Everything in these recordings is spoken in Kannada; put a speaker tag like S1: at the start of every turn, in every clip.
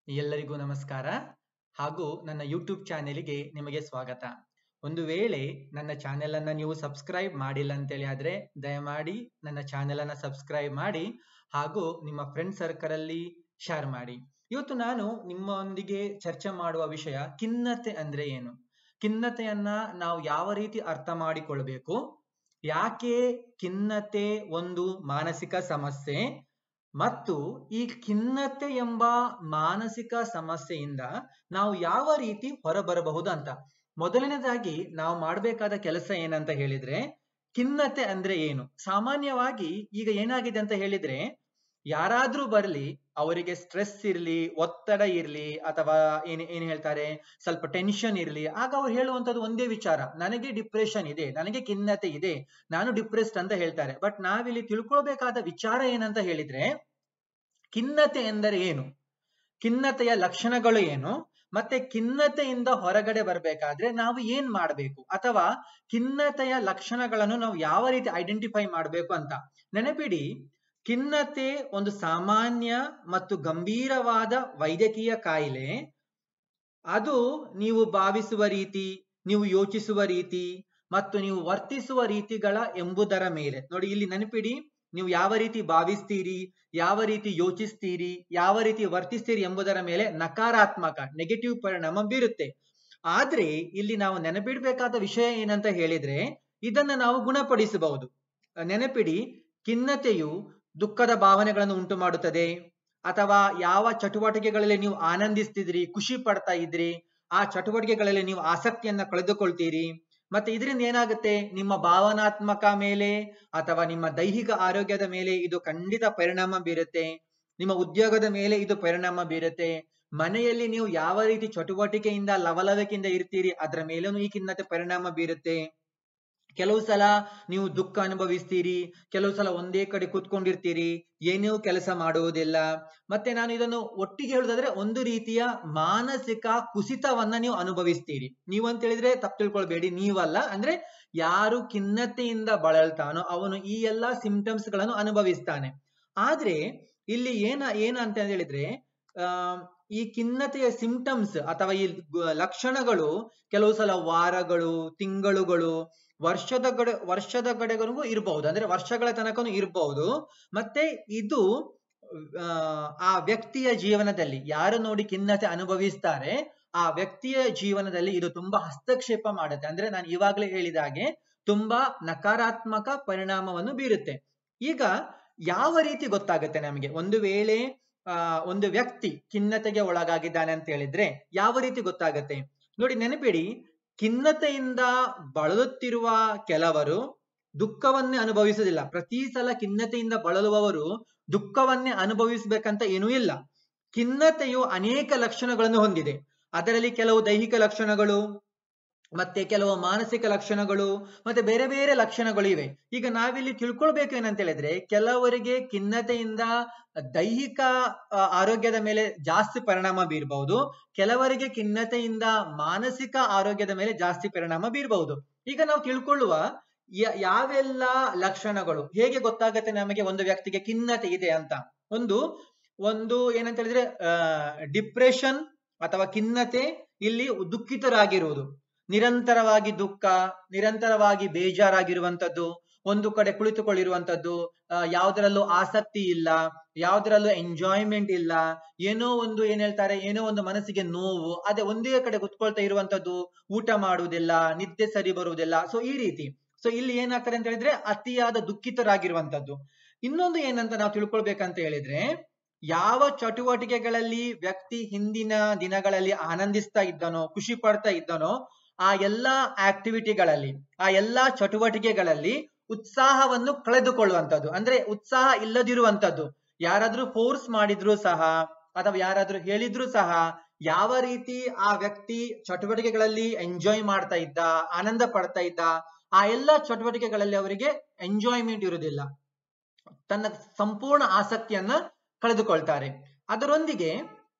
S1: ಎಲ್ಲರಿಗೂ ನಮಸ್ಕಾರ ಹಾಗೂ ನನ್ನ ಯೂಟ್ಯೂಬ್ ಚಾನೆಲ್ಗೆ ನಿಮಗೆ ಸ್ವಾಗತ ಒಂದು ವೇಳೆ ನನ್ನ ಚಾನೆಲ್ ಅನ್ನ ನೀವು ಸಬ್ಸ್ಕ್ರೈಬ್ ಮಾಡಿಲ್ಲ ಅಂತೇಳಿ ಆದ್ರೆ ದಯಮಾಡಿ ನನ್ನ ಚಾನೆಲ್ ಅನ್ನ ಸಬ್ಸ್ಕ್ರೈಬ್ ಮಾಡಿ ಹಾಗೂ ನಿಮ್ಮ ಫ್ರೆಂಡ್ ಸರ್ಕಲ್ ಅಲ್ಲಿ ಶೇರ್ ಮಾಡಿ ಇವತ್ತು ನಾನು ನಿಮ್ಮೊಂದಿಗೆ ಚರ್ಚೆ ಮಾಡುವ ವಿಷಯ ಖಿನ್ನತೆ ಅಂದ್ರೆ ಏನು ಖಿನ್ನತೆಯನ್ನ ನಾವು ಯಾವ ರೀತಿ ಅರ್ಥ ಮಾಡಿಕೊಳ್ಬೇಕು ಯಾಕೆ ಖಿನ್ನತೆ ಒಂದು ಮಾನಸಿಕ ಸಮಸ್ಯೆ ಮತ್ತು ಈ ಖಿನ್ನತೆ ಎಂಬ ಮಾನಸಿಕ ಸಮಸ್ಯೆಯಿಂದ ನಾವು ಯಾವ ರೀತಿ ಹೊರಬರಬಹುದು ಅಂತ ಮೊದಲನೇದಾಗಿ ನಾವು ಮಾಡಬೇಕಾದ ಕೆಲಸ ಏನಂತ ಹೇಳಿದ್ರೆ ಖಿನ್ನತೆ ಅಂದ್ರೆ ಏನು ಸಾಮಾನ್ಯವಾಗಿ ಈಗ ಏನಾಗಿದೆ ಅಂತ ಹೇಳಿದ್ರೆ ಯಾರಾದ್ರೂ ಬರ್ಲಿ ಅವರಿಗೆ ಸ್ಟ್ರೆಸ್ ಇರ್ಲಿ ಒತ್ತಡ ಇರ್ಲಿ ಅಥವಾ ಏನ್ ಏನ್ ಹೇಳ್ತಾರೆ ಸ್ವಲ್ಪ ಟೆನ್ಷನ್ ಇರ್ಲಿ ಆಗ ಅವ್ರು ಹೇಳುವಂತದ್ದು ಒಂದೇ ವಿಚಾರ ನನಗೆ ಡಿಪ್ರೆಷನ್ ಇದೆ ನನಗೆ ಖಿನ್ನತೆ ಇದೆ ನಾನು ಡಿಪ್ರೆಸ್ಡ್ ಅಂತ ಹೇಳ್ತಾರೆ ಬಟ್ ನಾವಿಲ್ಲಿ ತಿಳ್ಕೊಳ್ಬೇಕಾದ ವಿಚಾರ ಏನಂತ ಹೇಳಿದ್ರೆ ಖಿನ್ನತೆ ಎಂದರೆ ಏನು ಖಿನ್ನತೆಯ ಲಕ್ಷಣಗಳು ಏನು ಮತ್ತೆ ಖಿನ್ನತೆಯಿಂದ ಹೊರಗಡೆ ಬರ್ಬೇಕಾದ್ರೆ ನಾವು ಏನ್ ಮಾಡ್ಬೇಕು ಅಥವಾ ಖಿನ್ನತೆಯ ಲಕ್ಷಣಗಳನ್ನು ನಾವು ಯಾವ ರೀತಿ ಐಡೆಂಟಿಫೈ ಮಾಡ್ಬೇಕು ಅಂತ ನೆನಪಿಡಿ ಖಿನ್ನತೆ ಒಂದು ಸಾಮಾನ್ಯ ಮತ್ತು ಗಂಭೀರವಾದ ವೈದ್ಯಕೀಯ ಕಾಯಿಲೆ ಅದು ನೀವು ಭಾವಿಸುವ ರೀತಿ ನೀವು ಯೋಚಿಸುವ ರೀತಿ ಮತ್ತು ನೀವು ವರ್ತಿಸುವ ರೀತಿಗಳ ಎಂಬುದರ ಮೇಲೆ ನೋಡಿ ಇಲ್ಲಿ ನೆನಪಿಡಿ ನೀವು ಯಾವ ರೀತಿ ಭಾವಿಸ್ತೀರಿ ಯಾವ ರೀತಿ ಯೋಚಿಸ್ತೀರಿ ಯಾವ ರೀತಿ ವರ್ತಿಸ್ತೀರಿ ಎಂಬುದರ ಮೇಲೆ ನಕಾರಾತ್ಮಕ ನೆಗೆಟಿವ್ ಪರಿಣಾಮ ಬೀರುತ್ತೆ ಆದ್ರೆ ಇಲ್ಲಿ ನಾವು ನೆನಪಿಡ್ಬೇಕಾದ ವಿಷಯ ಏನಂತ ಹೇಳಿದ್ರೆ ಇದನ್ನ ನಾವು ಗುಣಪಡಿಸಬಹುದು ನೆನಪಿಡಿ ಖಿನ್ನತೆಯು ದುಃಖದ ಭಾವನೆಗಳನ್ನು ಉಂಟು ಮಾಡುತ್ತದೆ ಅಥವಾ ಯಾವ ಚಟುವಟಿಕೆಗಳಲ್ಲಿ ನೀವು ಆನಂದಿಸ್ತಿದ್ರಿ ಖುಷಿ ಪಡ್ತಾ ಇದ್ರಿ ಆ ಚಟುವಟಿಕೆಗಳಲ್ಲಿ ನೀವು ಆಸಕ್ತಿಯನ್ನ ಕಳೆದುಕೊಳ್ತೀರಿ ಮತ್ತೆ ಇದರಿಂದ ಏನಾಗುತ್ತೆ ನಿಮ್ಮ ಭಾವನಾತ್ಮಕ ಮೇಲೆ ಅಥವಾ ನಿಮ್ಮ ದೈಹಿಕ ಆರೋಗ್ಯದ ಮೇಲೆ ಇದು ಖಂಡಿತ ಪರಿಣಾಮ ಬೀರುತ್ತೆ ನಿಮ್ಮ ಉದ್ಯೋಗದ ಮೇಲೆ ಇದು ಪರಿಣಾಮ ಬೀರುತ್ತೆ ಮನೆಯಲ್ಲಿ ನೀವು ಯಾವ ರೀತಿ ಚಟುವಟಿಕೆಯಿಂದ ಲವಲವಿಕೆಯಿಂದ ಇರ್ತೀರಿ ಅದರ ಮೇಲೂ ಈ ಖಿನ್ನತೆ ಪರಿಣಾಮ ಬೀರುತ್ತೆ ಕೆಲವು ಸಲ ನೀವು ದುಃಖ ಅನುಭವಿಸ್ತೀರಿ ಕೆಲವು ಸಲ ಒಂದೇ ಕಡೆ ಕೂತ್ಕೊಂಡಿರ್ತೀರಿ ಏನೂ ಕೆಲಸ ಮಾಡುವುದಿಲ್ಲ ಮತ್ತೆ ನಾನು ಇದನ್ನು ಒಟ್ಟಿಗೆ ಹೇಳುದಾದ್ರೆ ಒಂದು ರೀತಿಯ ಮಾನಸಿಕ ಕುಸಿತವನ್ನ ನೀವು ಅನುಭವಿಸ್ತೀರಿ ನೀವು ಅಂತ ಹೇಳಿದ್ರೆ ತಪ್ಪು ತಿಳ್ಕೊಳ್ಬೇಡಿ ನೀವಲ್ಲ ಅಂದ್ರೆ ಯಾರು ಖಿನ್ನತೆಯಿಂದ ಬಳಲ್ತಾನೋ ಅವನು ಈ ಎಲ್ಲಾ ಸಿಂಪ್ಟಮ್ಸ್ ಗಳನ್ನು ಅನುಭವಿಸ್ತಾನೆ ಆದ್ರೆ ಇಲ್ಲಿ ಏನ ಏನ ಅಂತ ಹೇಳಿದ್ರೆ ಆ ಈ ಖಿನ್ನತೆಯ ಸಿಂಪ್ಟಮ್ಸ್ ಅಥವಾ ಈ ಲಕ್ಷಣಗಳು ಕೆಲವು ಸಲ ವಾರಗಳು ತಿಂಗಳುಗಳು ವರ್ಷದ ಕಡೆ ವರ್ಷದ ಕಡೆಗೂ ಇರಬಹುದು ಅಂದ್ರೆ ವರ್ಷಗಳ ತನಕನೂ ಇರಬಹುದು ಮತ್ತೆ ಇದು ಆ ವ್ಯಕ್ತಿಯ ಜೀವನದಲ್ಲಿ ಯಾರು ನೋಡಿ ಖಿನ್ನತೆ ಅನುಭವಿಸ್ತಾರೆ ಆ ವ್ಯಕ್ತಿಯ ಜೀವನದಲ್ಲಿ ಇದು ತುಂಬಾ ಹಸ್ತಕ್ಷೇಪ ಮಾಡುತ್ತೆ ಅಂದ್ರೆ ನಾನು ಇವಾಗಲೇ ಹೇಳಿದ ಹಾಗೆ ತುಂಬಾ ನಕಾರಾತ್ಮಕ ಪರಿಣಾಮವನ್ನು ಬೀರುತ್ತೆ ಈಗ ಯಾವ ರೀತಿ ಗೊತ್ತಾಗುತ್ತೆ ನಮಗೆ ಒಂದು ವೇಳೆ ಆ ಒಂದು ವ್ಯಕ್ತಿ ಖಿನ್ನತೆಗೆ ಒಳಗಾಗಿದ್ದಾನೆ ಅಂತ ಹೇಳಿದ್ರೆ ಯಾವ ರೀತಿ ಗೊತ್ತಾಗತ್ತೆ ನೋಡಿ ನೆನಪಿಡಿ ಖಿನ್ನತೆಯಿಂದ ಬಳಲುತ್ತಿರುವ ಕೆಲವರು ದುಃಖವನ್ನೇ ಅನುಭವಿಸುವುದಿಲ್ಲ ಪ್ರತಿ ಸಲ ಖಿನ್ನತೆಯಿಂದ ಬಳಲುವವರು ದುಃಖವನ್ನೇ ಅನುಭವಿಸ್ಬೇಕಂತ ಏನೂ ಇಲ್ಲ ಖಿನ್ನತೆಯು ಅನೇಕ ಲಕ್ಷಣಗಳನ್ನು ಹೊಂದಿದೆ ಅದರಲ್ಲಿ ಕೆಲವು ದೈಹಿಕ ಲಕ್ಷಣಗಳು ಮತ್ತೆ ಕೆಲವು ಮಾನಸಿಕ ಲಕ್ಷಣಗಳು ಮತ್ತೆ ಬೇರೆ ಬೇರೆ ಲಕ್ಷಣಗಳು ಇವೆ ಈಗ ನಾವಿಲ್ಲಿ ತಿಳ್ಕೊಳ್ಬೇಕು ಏನಂತ ಹೇಳಿದ್ರೆ ಕೆಲವರಿಗೆ ಖಿನ್ನತೆಯಿಂದ ದೈಹಿಕ ಆರೋಗ್ಯದ ಮೇಲೆ ಜಾಸ್ತಿ ಪರಿಣಾಮ ಬೀರಬಹುದು ಕೆಲವರಿಗೆ ಖಿನ್ನತೆಯಿಂದ ಮಾನಸಿಕ ಆರೋಗ್ಯದ ಮೇಲೆ ಜಾಸ್ತಿ ಪರಿಣಾಮ ಬೀರಬಹುದು ಈಗ ನಾವು ತಿಳ್ಕೊಳ್ಳುವ ಯಾವೆಲ್ಲ ಲಕ್ಷಣಗಳು ಹೇಗೆ ಗೊತ್ತಾಗತ್ತೆ ನಮಗೆ ಒಂದು ವ್ಯಕ್ತಿಗೆ ಖಿನ್ನತೆ ಇದೆ ಅಂತ ಒಂದು ಒಂದು ಏನಂತ ಹೇಳಿದ್ರೆ ಡಿಪ್ರೆಷನ್ ಅಥವಾ ಖಿನ್ನತೆ ಇಲ್ಲಿ ದುಃಖಿತರಾಗಿರುವುದು ನಿರಂತರವಾಗಿ ದುಃಖ ನಿರಂತರವಾಗಿ ಬೇಜಾರಾಗಿರುವಂತದ್ದು ಒಂದು ಕಡೆ ಕುಳಿತುಕೊಳ್ಳಿರುವಂತದ್ದು ಯಾವುದರಲ್ಲೂ ಆಸಕ್ತಿ ಇಲ್ಲ ಯಾವುದರಲ್ಲೂ ಎಂಜಾಯ್ಮೆಂಟ್ ಇಲ್ಲ ಏನೋ ಒಂದು ಏನ್ ಹೇಳ್ತಾರೆ ಏನೋ ಒಂದು ಮನಸ್ಸಿಗೆ ನೋವು ಅದೇ ಒಂದೇ ಕಡೆ ಕುತ್ಕೊಳ್ತಾ ಇರುವಂತದ್ದು ಊಟ ಮಾಡುವುದಿಲ್ಲ ನಿದ್ದೆ ಸರಿ ಬರುವುದಿಲ್ಲ ಸೊ ಈ ರೀತಿ ಸೊ ಇಲ್ಲಿ ಏನಾಗ್ತದೆ ಅಂತ ಹೇಳಿದ್ರೆ ಅತಿಯಾದ ದುಃಖಿತರಾಗಿರುವಂತದ್ದು ಇನ್ನೊಂದು ಏನಂತ ನಾವು ತಿಳ್ಕೊಳ್ಬೇಕಂತ ಹೇಳಿದ್ರೆ ಯಾವ ಚಟುವಟಿಕೆಗಳಲ್ಲಿ ವ್ಯಕ್ತಿ ಹಿಂದಿನ ದಿನಗಳಲ್ಲಿ ಆನಂದಿಸ್ತಾ ಇದ್ದಾನೋ ಖುಷಿ ಪಡ್ತಾ ಇದ್ದಾನೋ ಆ ಎಲ್ಲಾ ಆಕ್ಟಿವಿಟಿಗಳಲ್ಲಿ ಆ ಎಲ್ಲಾ ಚಟುವಟಿಕೆಗಳಲ್ಲಿ ಉತ್ಸಾಹವನ್ನು ಕಳೆದುಕೊಳ್ಳುವಂಥದ್ದು ಅಂದ್ರೆ ಉತ್ಸಾಹ ಇಲ್ಲದಿರುವಂತದ್ದು ಯಾರಾದ್ರೂ ಫೋರ್ಸ್ ಮಾಡಿದ್ರು ಸಹ ಅಥವಾ ಯಾರಾದ್ರೂ ಹೇಳಿದ್ರು ಸಹ ಯಾವ ರೀತಿ ಆ ವ್ಯಕ್ತಿ ಚಟುವಟಿಕೆಗಳಲ್ಲಿ ಎಂಜಾಯ್ ಮಾಡ್ತಾ ಇದ್ದ ಆನಂದ ಪಡ್ತಾ ಇದ್ದ ಆ ಎಲ್ಲಾ ಚಟುವಟಿಕೆಗಳಲ್ಲಿ ಅವರಿಗೆ ಎಂಜಾಯ್ಮೆಂಟ್ ಇರುವುದಿಲ್ಲ ತನ್ನ ಸಂಪೂರ್ಣ ಆಸಕ್ತಿಯನ್ನ ಕಳೆದುಕೊಳ್ತಾರೆ ಅದರೊಂದಿಗೆ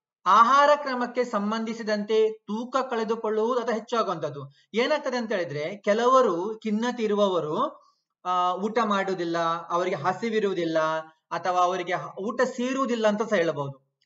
S1: ಆಹಾರ ಕ್ರಮಕ್ಕೆ ಸಂಬಂಧಿಸಿದಂತೆ ತೂಕ ಕಳೆದುಕೊಳ್ಳುವುದು ಅಥವಾ ಹೆಚ್ಚಾಗುವಂಥದ್ದು ಏನಾಗ್ತದೆ ಅಂತ ಹೇಳಿದ್ರೆ ಕೆಲವರು ಖಿನ್ನತೆ ಇರುವವರು ಆ ಊಟ ಮಾಡುವುದಿಲ್ಲ ಅವರಿಗೆ ಹಸಿವಿರುವುದಿಲ್ಲ ಅಥವಾ ಅವರಿಗೆ ಊಟ ಸೇರುವುದಿಲ್ಲ ಅಂತ ಸಹ ಹೇಳಬಹುದು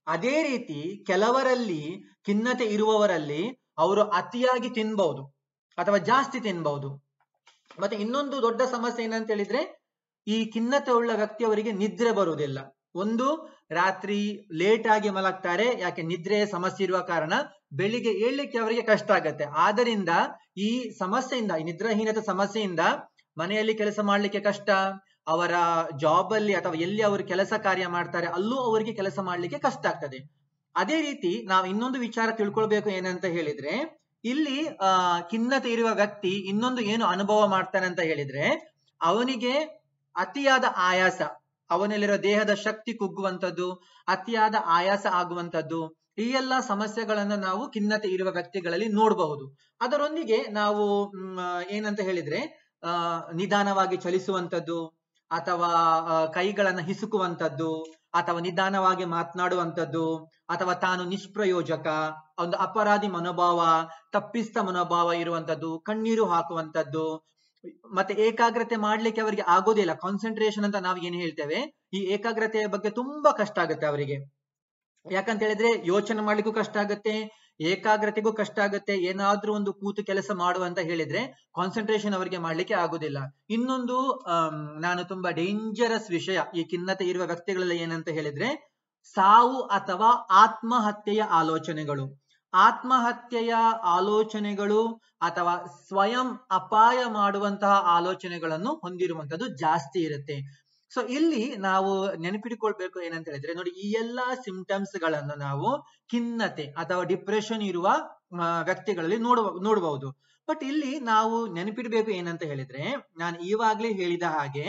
S1: ಅದೇ ರೀತಿ ಕೆಲವರಲ್ಲಿ ಖಿನ್ನತೆ ಇರುವವರಲ್ಲಿ ಅವರು ಅತಿಯಾಗಿ ತಿನ್ಬಹುದು ಅಥವಾ ಜಾಸ್ತಿ ತಿನ್ಬಹುದು ಮತ್ತೆ ಇನ್ನೊಂದು ದೊಡ್ಡ ಸಮಸ್ಯೆ ಏನಂತ ಹೇಳಿದ್ರೆ ಈ ಖಿನ್ನತೆ ಉಳ್ಳ ವ್ಯಕ್ತಿಯವರಿಗೆ ನಿದ್ರೆ ಬರುವುದಿಲ್ಲ ಒಂದು ರಾತ್ರಿ ಲೇಟ್ ಆಗಿ ಮಲಗ್ತಾರೆ ಯಾಕೆ ನಿದ್ರೆ ಸಮಸ್ಯೆ ಇರುವ ಕಾರಣ ಬೆಳಿಗ್ಗೆ ಏಳ್ಲಿಕ್ಕೆ ಅವರಿಗೆ ಕಷ್ಟ ಆಗತ್ತೆ ಆದ್ದರಿಂದ ಈ ಸಮಸ್ಯೆಯಿಂದ ಈ ನಿದ್ರಾಹೀನತೆ ಸಮಸ್ಯೆಯಿಂದ ಮನೆಯಲ್ಲಿ ಕೆಲಸ ಮಾಡ್ಲಿಕ್ಕೆ ಕಷ್ಟ ಅವರ ಜಾಬ್ ಅಲ್ಲಿ ಅಥವಾ ಎಲ್ಲಿ ಅವರು ಕೆಲಸ ಕಾರ್ಯ ಮಾಡ್ತಾರೆ ಅಲ್ಲೂ ಅವರಿಗೆ ಕೆಲಸ ಮಾಡ್ಲಿಕ್ಕೆ ಕಷ್ಟ ಆಗ್ತದೆ ಅದೇ ರೀತಿ ನಾವು ಇನ್ನೊಂದು ವಿಚಾರ ತಿಳ್ಕೊಳ್ಬೇಕು ಏನಂತ ಹೇಳಿದ್ರೆ ಇಲ್ಲಿ ಆ ಖಿನ್ನತೆ ಇರುವ ವ್ಯಕ್ತಿ ಇನ್ನೊಂದು ಏನು ಅನುಭವ ಮಾಡ್ತಾನೆ ಅಂತ ಹೇಳಿದ್ರೆ ಅವನಿಗೆ ಅತಿಯಾದ ಆಯಾಸ ಅವನಲ್ಲಿರೋ ದೇಹದ ಶಕ್ತಿ ಕುಗ್ಗುವಂಥದ್ದು ಅತಿಯಾದ ಆಯಾಸ ಆಗುವಂಥದ್ದು ಈ ಎಲ್ಲ ಸಮಸ್ಯೆಗಳನ್ನ ನಾವು ಖಿನ್ನತೆ ಇರುವ ವ್ಯಕ್ತಿಗಳಲ್ಲಿ ನೋಡಬಹುದು ಅದರೊಂದಿಗೆ ನಾವು ಮ್, ಏನಂತ ಹೇಳಿದ್ರೆ ಆ ನಿಧಾನವಾಗಿ ಚಲಿಸುವಂಥದ್ದು ಅಥವಾ ಆ, ಕೈಗಳನ್ನ ಹಿಸುಕುವಂಥದ್ದು ಅಥವಾ ನಿಧಾನವಾಗಿ ಮಾತನಾಡುವಂಥದ್ದು ಅಥವಾ ತಾನು ನಿಷ್ಪ್ರಯೋಜಕ ಒಂದು ಅಪರಾಧಿ ಮನೋಭಾವ ತಪ್ಪಿಸ್ತ ಮನೋಭಾವ ಇರುವಂತದ್ದು ಕಣ್ಣೀರು ಹಾಕುವಂತದ್ದು ಮತ್ತೆ ಏಕಾಗ್ರತೆ ಮಾಡ್ಲಿಕ್ಕೆ ಅವರಿಗೆ ಆಗೋದಿಲ್ಲ ಕಾನ್ಸಂಟ್ರೇಷನ್ ಅಂತ ನಾವು ಏನ್ ಹೇಳ್ತೇವೆ ಈ ಏಕಾಗ್ರತೆಯ ಬಗ್ಗೆ ತುಂಬಾ ಕಷ್ಟ ಆಗುತ್ತೆ ಅವರಿಗೆ ಯಾಕಂತ ಹೇಳಿದ್ರೆ ಯೋಚನೆ ಮಾಡ್ಲಿಕ್ಕೂ ಕಷ್ಟ ಆಗುತ್ತೆ ಏಕಾಗ್ರತೆಗೂ ಕಷ್ಟ ಆಗುತ್ತೆ ಏನಾದ್ರೂ ಒಂದು ಕೂತು ಕೆಲಸ ಮಾಡುವಂತ ಹೇಳಿದ್ರೆ ಕಾನ್ಸಂಟ್ರೇಷನ್ ಅವರಿಗೆ ಮಾಡ್ಲಿಕ್ಕೆ ಆಗುದಿಲ್ಲ ಇನ್ನೊಂದು ಆಮ್, ನಾನು ತುಂಬಾ ಡೇಂಜರಸ್ ವಿಷಯ ಈ ಖಿನ್ನತೆ ಇರುವ ವ್ಯಕ್ತಿಗಳೆಲ್ಲ ಏನಂತ ಹೇಳಿದ್ರೆ ಸಾವು ಅಥವಾ ಆತ್ಮಹತ್ಯೆಯ ಆಲೋಚನೆಗಳು ಆತ್ಮಹತ್ಯೆಯ ಆಲೋಚನೆಗಳು ಅಥವಾ ಸ್ವಯಂ ಅಪಾಯ ಮಾಡುವಂತಹ ಆಲೋಚನೆಗಳನ್ನು ಹೊಂದಿರುವಂತದ್ದು ಜಾಸ್ತಿ ಇರುತ್ತೆ ಸೊ ಇಲ್ಲಿ ನಾವು ನೆನಪಿಟ್ಕೊಳ್ಬೇಕು ಏನಂತ ಹೇಳಿದ್ರೆ ನೋಡಿ ಈ ಎಲ್ಲಾ ಸಿಂಪ್ಟಮ್ಸ್ ಗಳನ್ನು ನಾವು ಖಿನ್ನತೆ ಅಥವಾ ಡಿಪ್ರೆಷನ್ ಇರುವ ಆ, ವ್ಯಕ್ತಿಗಳಲ್ಲಿ ನೋಡುವ ನೋಡಬಹುದು ಬಟ್ ಇಲ್ಲಿ ನಾವು ನೆನಪಿಡ್ಬೇಕು ಏನಂತ ಹೇಳಿದ್ರೆ ನಾನು ಈವಾಗ್ಲೇ ಹೇಳಿದ ಹಾಗೆ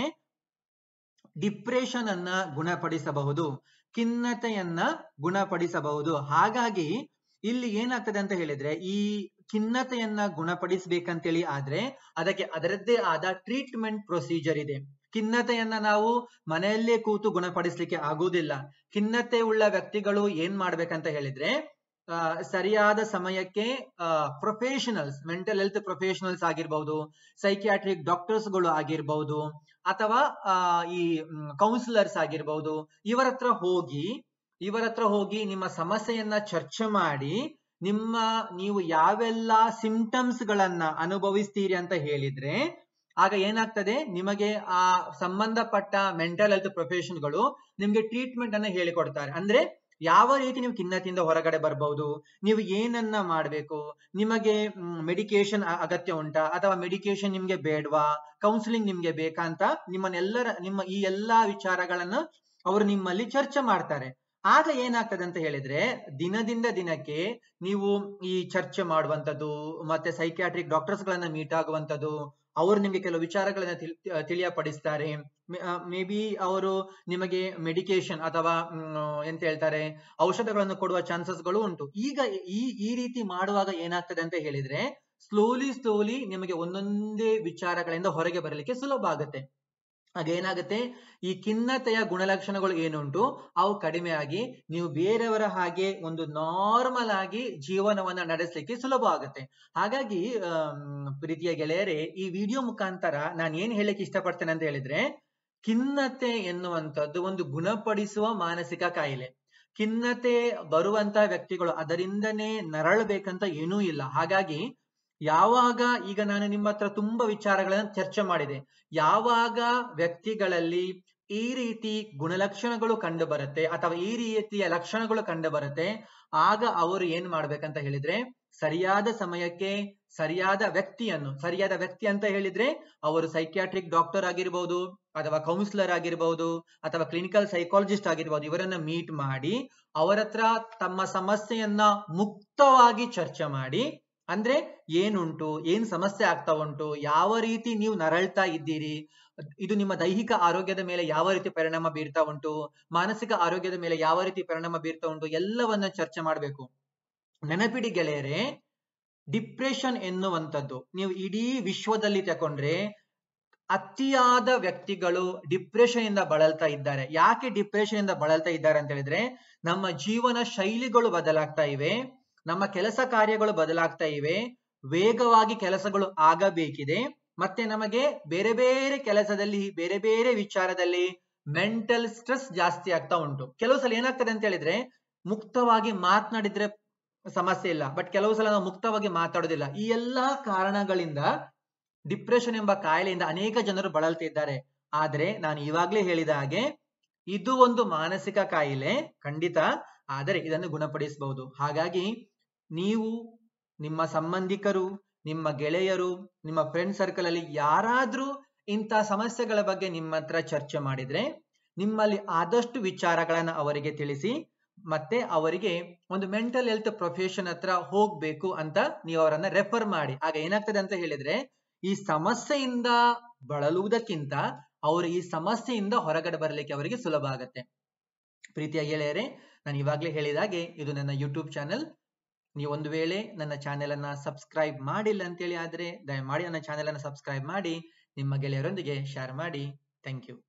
S1: ಡಿಪ್ರೆಷನ್ ಅನ್ನ ಗುಣಪಡಿಸಬಹುದು ಖಿನ್ನತೆಯನ್ನ ಗುಣಪಡಿಸಬಹುದು ಹಾಗಾಗಿ ಇಲ್ಲಿ ಏನಾಗ್ತದೆ ಅಂತ ಹೇಳಿದ್ರೆ ಈ ಖಿನ್ನತೆಯನ್ನ ಗುಣಪಡಿಸ್ಬೇಕಂತೇಳಿ ಆದ್ರೆ ಅದಕ್ಕೆ ಅದರದ್ದೇ ಆದ ಟ್ರೀಟ್ಮೆಂಟ್ ಪ್ರೊಸೀಜರ್ ಇದೆ ಖಿನ್ನತೆಯನ್ನ ನಾವು ಮನೆಯಲ್ಲೇ ಕೂತು ಗುಣಪಡಿಸ್ಲಿಕ್ಕೆ ಆಗುವುದಿಲ್ಲ ಖಿನ್ನತೆ ಉಳ್ಳ ವ್ಯಕ್ತಿಗಳು ಏನ್ ಮಾಡ್ಬೇಕಂತ ಹೇಳಿದ್ರೆ ಆ, ಸರಿಯಾದ ಸಮಯಕ್ಕೆ ಪ್ರೊಫೆಷನಲ್ಸ್ ಮೆಂಟಲ್ ಹೆಲ್ತ್ ಪ್ರೊಫೆಷನಲ್ಸ್ ಆಗಿರ್ಬಹುದು ಸೈಕಿಯಾಟ್ರಿಕ್ ಡಾಕ್ಟರ್ಸ್ಗಳು ಆಗಿರ್ಬಹುದು ಅಥವಾ ಆ, ಈ ಕೌನ್ಸಿಲರ್ಸ್ ಆಗಿರ್ಬಹುದು ಇವರ ಹತ್ರ ಹೋಗಿ ಇವರ ಹತ್ರ ಹೋಗಿ ನಿಮ್ಮ ಸಮಸ್ಯೆಯನ್ನ ಚರ್ಚೆ ಮಾಡಿ ನಿಮ್ಮ ನೀವು ಯಾವೆಲ್ಲ ಸಿಂಪ್ಟಮ್ಸ್ ಗಳನ್ನ ಅನುಭವಿಸ್ತೀರಿ ಅಂತ ಹೇಳಿದ್ರೆ ಆಗ ಏನಾಗ್ತದೆ ನಿಮಗೆ ಆ ಸಂಬಂಧಪಟ್ಟ ಮೆಂಟಲ್ ಹೆಲ್ತ್ ಪ್ರೊಫೆಷನ್ಗಳು ನಿಮ್ಗೆ ಟ್ರೀಟ್ಮೆಂಟ್ ಅನ್ನ ಹೇಳಿಕೊಡ್ತಾರೆ ಅಂದ್ರೆ ಯಾವ ರೀತಿ ನೀವು ಖಿನ್ನತೆಯಿಂದ ಹೊರಗಡೆ ಬರ್ಬಹುದು ನೀವು ಏನನ್ನ ಮಾಡ್ಬೇಕು ನಿಮಗೆ ಮೆಡಿಕೇಶನ್ ಅಗತ್ಯ ಉಂಟಾ ಅಥವಾ ಮೆಡಿಕೇಶನ್ ನಿಮ್ಗೆ ಬೇಡವಾ ಕೌನ್ಸಿಲಿಂಗ್ ನಿಮ್ಗೆ ಬೇಕಾ ಅಂತ ನಿಮ್ಮನ್ನೆಲ್ಲರ ನಿಮ್ಮ ಈ ಎಲ್ಲಾ ವಿಚಾರಗಳನ್ನ ಅವರು ನಿಮ್ಮಲ್ಲಿ ಚರ್ಚೆ ಮಾಡ್ತಾರೆ ಆಗ ಏನಾಗ್ತದೆ ಅಂತ ಹೇಳಿದ್ರೆ ದಿನದಿಂದ ದಿನಕ್ಕೆ ನೀವು ಈ ಚರ್ಚೆ ಮಾಡುವಂತದ್ದು ಮತ್ತೆ ಸೈಕ್ಯಾಟ್ರಿಕ್ ಡಾಕ್ಟರ್ಸ್ ಗಳನ್ನ ಮೀಟ್ ಆಗುವಂತದ್ದು ಅವರು ನಿಮಗೆ ಕೆಲವು ವಿಚಾರಗಳನ್ನ ತಿಳ್- ತಿಳಿಯಪಡಿಸ್ತಾರೆ ಮೇ ಬಿ ಅವರು ನಿಮಗೆ ಮೆಡಿಕೇಶನ್ ಅಥವಾ ಮ್, ಎಂತ ಹೇಳ್ತಾರೆ ಔಷಧಗಳನ್ನು ಕೊಡುವ ಚಾನ್ಸಸ್ಗಳು ಉಂಟು ಈಗ ಈ ಈ ರೀತಿ ಮಾಡುವಾಗ ಏನಾಗ್ತದೆ ಅಂತ ಹೇಳಿದ್ರೆ ಸ್ಲೋಲಿ ಸ್ಲೋಲಿ ನಿಮಗೆ ಒಂದೊಂದೇ ವಿಚಾರಗಳಿಂದ ಹೊರಗೆ ಬರಲಿಕ್ಕೆ ಸುಲಭ ಆಗುತ್ತೆ ಅದೇನಾಗುತ್ತೆ ಈ ಖಿನ್ನತೆಯ ಗುಣಲಕ್ಷಣಗಳು ಏನುಂಟು ಅವು ಕಡಿಮೆ ಆಗಿ ನೀವು ಬೇರೆಯವರ ಹಾಗೆ ಒಂದು ನಾರ್ಮಲ್ ಆಗಿ ಜೀವನವನ್ನ ನಡೆಸಲಿಕ್ಕೆ ಸುಲಭ ಆಗುತ್ತೆ ಹಾಗಾಗಿ ಆಮ್, ಪ್ರೀತಿಯ ಗೆಳೆಯರೇ ಈ ವಿಡಿಯೋ ಮುಖಾಂತರ ನಾನು ಏನ್ ಹೇಳಕ್ ಇಷ್ಟಪಡ್ತೇನೆ ಅಂತ ಹೇಳಿದ್ರೆ ಖಿನ್ನತೆ ಎನ್ನುವಂಥದ್ದು ಒಂದು ಗುಣಪಡಿಸುವ ಮಾನಸಿಕ ಕಾಯಿಲೆ ಖಿನ್ನತೆ ಬರುವಂತಹ ವ್ಯಕ್ತಿಗಳು ಅದರಿಂದನೇ ನರಳಬೇಕಂತ ಏನೂ ಇಲ್ಲ ಹಾಗಾಗಿ ಯಾವಾಗ ಈಗ ನಾನು ನಿಮ್ಮ ಹತ್ರ ತುಂಬಾ ವಿಚಾರಗಳನ್ನ ಚರ್ಚೆ ಮಾಡಿದೆ ಯಾವಾಗ ವ್ಯಕ್ತಿಗಳಲ್ಲಿ ಈ ರೀತಿ ಗುಣಲಕ್ಷಣಗಳು ಕಂಡು ಬರುತ್ತೆ ಅಥವಾ ಈ ರೀತಿಯ ಲಕ್ಷಣಗಳು ಕಂಡು ಬರುತ್ತೆ ಆಗ ಅವರು ಏನ್ ಮಾಡ್ಬೇಕಂತ ಹೇಳಿದ್ರೆ ಸರಿಯಾದ ಸಮಯಕ್ಕೆ ಸರಿಯಾದ ವ್ಯಕ್ತಿಯನ್ನು ಸರಿಯಾದ ವ್ಯಕ್ತಿ ಅಂತ ಹೇಳಿದ್ರೆ ಅವರು ಸೈಕ್ಯಾಟ್ರಿಕ್ ಡಾಕ್ಟರ್ ಆಗಿರ್ಬೋದು ಅಥವಾ ಕೌನ್ಸಿಲರ್ ಆಗಿರ್ಬೋದು ಅಥವಾ ಕ್ಲಿನಿಕಲ್ ಸೈಕಾಲಜಿಸ್ಟ್ ಆಗಿರ್ಬೋದು ಇವರನ್ನ ಮೀಟ್ ಮಾಡಿ ಅವರ ಹತ್ರ ತಮ್ಮ ಸಮಸ್ಯೆಯನ್ನ ಮುಕ್ತವಾಗಿ ಚರ್ಚೆ ಮಾಡಿ ಅಂದ್ರೆ ಏನುಂಟು ಏನ್ ಸಮಸ್ಯೆ ಆಗ್ತಾ ಉಂಟು ಯಾವ ರೀತಿ ನೀವು ನರಳ್ತಾ ಇದ್ದೀರಿ ಇದು ನಿಮ್ಮ ದೈಹಿಕ ಆರೋಗ್ಯದ ಮೇಲೆ ಯಾವ ರೀತಿ ಪರಿಣಾಮ ಬೀರ್ತಾ ಉಂಟು ಮಾನಸಿಕ ಆರೋಗ್ಯದ ಮೇಲೆ ಯಾವ ರೀತಿ ಪರಿಣಾಮ ಬೀರ್ತಾ ಉಂಟು ಎಲ್ಲವನ್ನ ಚರ್ಚೆ ಮಾಡಬೇಕು ನೆನಪಿಡಿ ಗೆಳೆಯರೆ ಡಿಪ್ರೆಷನ್ ಎನ್ನುವಂಥದ್ದು ನೀವು ಇಡೀ ವಿಶ್ವದಲ್ಲಿ ತಕೊಂಡ್ರೆ ಅತಿಯಾದ ವ್ಯಕ್ತಿಗಳು ಡಿಪ್ರೆಷನ್ ಇಂದ ಬಳಲ್ತಾ ಇದ್ದಾರೆ ಯಾಕೆ ಡಿಪ್ರೆಷನ್ ಇಂದ ಬಳಲ್ತಾ ಇದ್ದಾರೆ ಅಂತ ಹೇಳಿದ್ರೆ ನಮ್ಮ ಜೀವನ ಶೈಲಿಗಳು ಬದಲಾಗ್ತಾ ಇವೆ ನಮ್ಮ ಕೆಲಸ ಕಾರ್ಯಗಳು ಬದಲಾಗ್ತಾ ಇವೆ ವೇಗವಾಗಿ ಕೆಲಸಗಳು ಆಗಬೇಕಿದೆ ಮತ್ತೆ ನಮಗೆ ಬೇರೆ ಬೇರೆ ಕೆಲಸದಲ್ಲಿ ಬೇರೆ ಬೇರೆ ವಿಚಾರದಲ್ಲಿ ಮೆಂಟಲ್ ಸ್ಟ್ರೆಸ್ ಜಾಸ್ತಿ ಆಗ್ತಾ ಉಂಟು ಕೆಲವು ಸಲ ಏನಾಗ್ತದೆ ಅಂತ ಹೇಳಿದ್ರೆ ಮುಕ್ತವಾಗಿ ಮಾತನಾಡಿದ್ರೆ ಸಮಸ್ಯೆ ಇಲ್ಲ ಬಟ್ ಕೆಲವು ಸಲ ನಾವು ಮುಕ್ತವಾಗಿ ಮಾತಾಡೋದಿಲ್ಲ ಈ ಎಲ್ಲಾ ಕಾರಣಗಳಿಂದ ಡಿಪ್ರೆಷನ್ ಎಂಬ ಕಾಯಿಲೆಯಿಂದ ಅನೇಕ ಜನರು ಬಳಲ್ತಿದ್ದಾರೆ ಆದ್ರೆ ನಾನು ಇವಾಗ್ಲೇ ಹೇಳಿದ ಹಾಗೆ ಇದು ಒಂದು ಮಾನಸಿಕ ಕಾಯಿಲೆ ಖಂಡಿತ ಆದರೆ ಇದನ್ನು ಗುಣಪಡಿಸಬಹುದು ಹಾಗಾಗಿ ನೀವು ನಿಮ್ಮ ಸಂಬಂಧಿಕರು ನಿಮ್ಮ ಗೆಳೆಯರು ನಿಮ್ಮ ಫ್ರೆಂಡ್ ಸರ್ಕಲ್ ಅಲ್ಲಿ ಯಾರಾದ್ರೂ ಇಂಥ ಸಮಸ್ಯೆಗಳ ಬಗ್ಗೆ ನಿಮ್ಮ ಹತ್ರ ಚರ್ಚೆ ಮಾಡಿದ್ರೆ ನಿಮ್ಮಲ್ಲಿ ಆದಷ್ಟು ವಿಚಾರಗಳನ್ನ ಅವರಿಗೆ ತಿಳಿಸಿ ಮತ್ತೆ ಅವರಿಗೆ ಒಂದು ಮೆಂಟಲ್ ಹೆಲ್ತ್ ಪ್ರೊಫೆಷನ್ ಹತ್ರ ಹೋಗ್ಬೇಕು ಅಂತ ನೀವು ಅವರನ್ನ ರೆಫರ್ ಮಾಡಿ ಆಗ ಏನಾಗ್ತದೆ ಅಂತ ಹೇಳಿದ್ರೆ ಈ ಸಮಸ್ಯೆಯಿಂದ ಬಳಲುವುದಕ್ಕಿಂತ ಅವರು ಈ ಸಮಸ್ಯೆಯಿಂದ ಹೊರಗಡೆ ಬರಲಿಕ್ಕೆ ಅವರಿಗೆ ಸುಲಭ ಆಗತ್ತೆ ಪ್ರೀತಿಯ ಗೆಳೆಯರೆ ನಾನು ಇವಾಗಲೇ ಹೇಳಿದಾಗೆ ಇದು ನನ್ನ ಯೂಟ್ಯೂಬ್ ಚಾನೆಲ್ ನೀವು ಒಂದು ವೇಳೆ ನನ್ನ ಚಾನೆಲ್ ಅನ್ನ ಸಬ್ಸ್ಕ್ರೈಬ್ ಮಾಡಿಲ್ಲ ಅಂತೇಳಿ ಆದ್ರೆ ದಯಮಾಡಿ ನನ್ನ ಚಾನೆಲ್ ಅನ್ನ ಸಬ್ಸ್ಕ್ರೈಬ್ ಮಾಡಿ ನಿಮ್ಮ ಗೆಳೆಯರೊಂದಿಗೆ ಶೇರ್ ಮಾಡಿ ಥ್ಯಾಂಕ್ ಯು